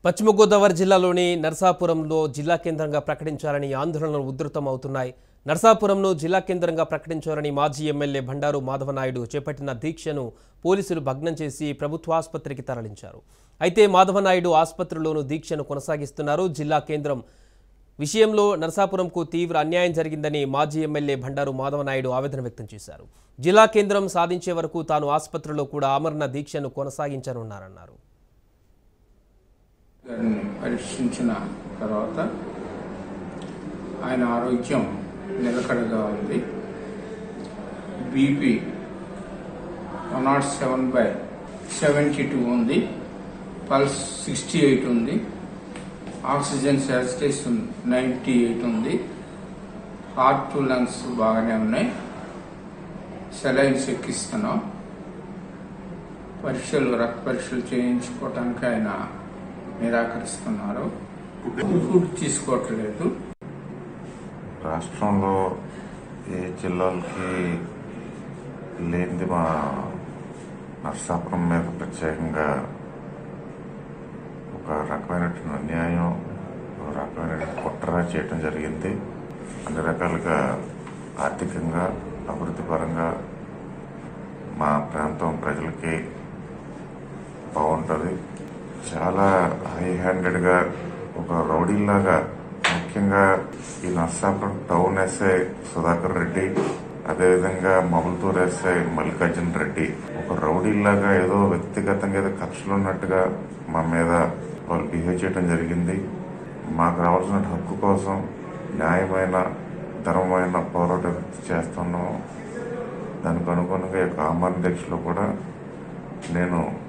పశ్చిమ గోదావరి జిల్లాలోని నరసాపురంలో జిల్లా కేంద్రంగా ప్రకటించాలని ఆందోళనలు ఉధృతమవుతున్నాయి నరసాపురంను జిల్లా కేంద్రంగా ప్రకటించాలని మాజీ ఎమ్మెల్యే బండారు మాధవనాయుడు చేపట్టిన దీక్షను పోలీసులు భగ్నం చేసి ప్రభుత్వ ఆసుపత్రికి తరలించారు అయితే మాధవనాయుడు ఆసుపత్రిలోనూ దీక్షను కొనసాగిస్తున్నారు జిల్లా కేంద్రం విషయంలో నరసాపురంకు తీవ్ర అన్యాయం జరిగిందని మాజీ ఎమ్మెల్యే బండారు మాధవనాయుడు ఆవేదన వ్యక్తం చేశారు జిల్లా కేంద్రం సాధించే వరకు తాను ఆసుపత్రిలో కూడా ఆమరణ దీక్షను కొనసాగించనున్నారన్నారు గారిని పరీక్షించిన తర్వాత ఆయన ఆరోగ్యం నిలకడగా ఉంది BP one not seven by seventy two ఉంది పల్స్ సిక్స్టీ ఎయిట్ ఉంది ఆక్సిజన్ శాచురేషన్ నైంటీ ఎయిట్ ఉంది హార్ట్ టు లంగ్స్ బాగానే ఉన్నాయి సెలైన్స్ ఎక్కిస్తున్నాం పరీక్షలు రక్త పరీక్షలు చేయించుకోవటానికి ఆయన నిరాకరిస్తున్నారు ఫుడ్ తీసుకోవట్లేదు రాష్ట్రంలో ఏ జిల్లాలకి లేనిది మా నర్సాపురం మీద ప్రత్యేకంగా ఒక రకమైనటువంటి అన్యాయం ఒక రకమైన కుట్ర చేయటం జరిగింది అన్ని రకాలుగా ఆర్థికంగా అభివృద్ధి పరంగా మా ప్రాంతం ప్రజలకి బాగుంటుంది చాలా హై హ్యాండెడ్గా ఒక రౌడీలాగా ముఖ్యంగా ఈ నర్సాపురం టౌన్ ఎస్ఐ సుధాకర్ రెడ్డి అదేవిధంగా మబుల్తూర్ ఎస్ఐ మల్లికార్జున రెడ్డి ఒక రౌడీలాగా ఏదో వ్యక్తిగతంగా ఏదో కక్షలు ఉన్నట్టుగా మా మీద వాళ్ళు బిహేవ్ చేయడం జరిగింది మాకు రావాల్సిన హక్కు కోసం న్యాయమైన ధర్మమైన పోరాటం చేస్తున్నాం దానికి అనుగుణంగా ఈ యొక్క ఆమరణ దీక్షలో కూడా నేను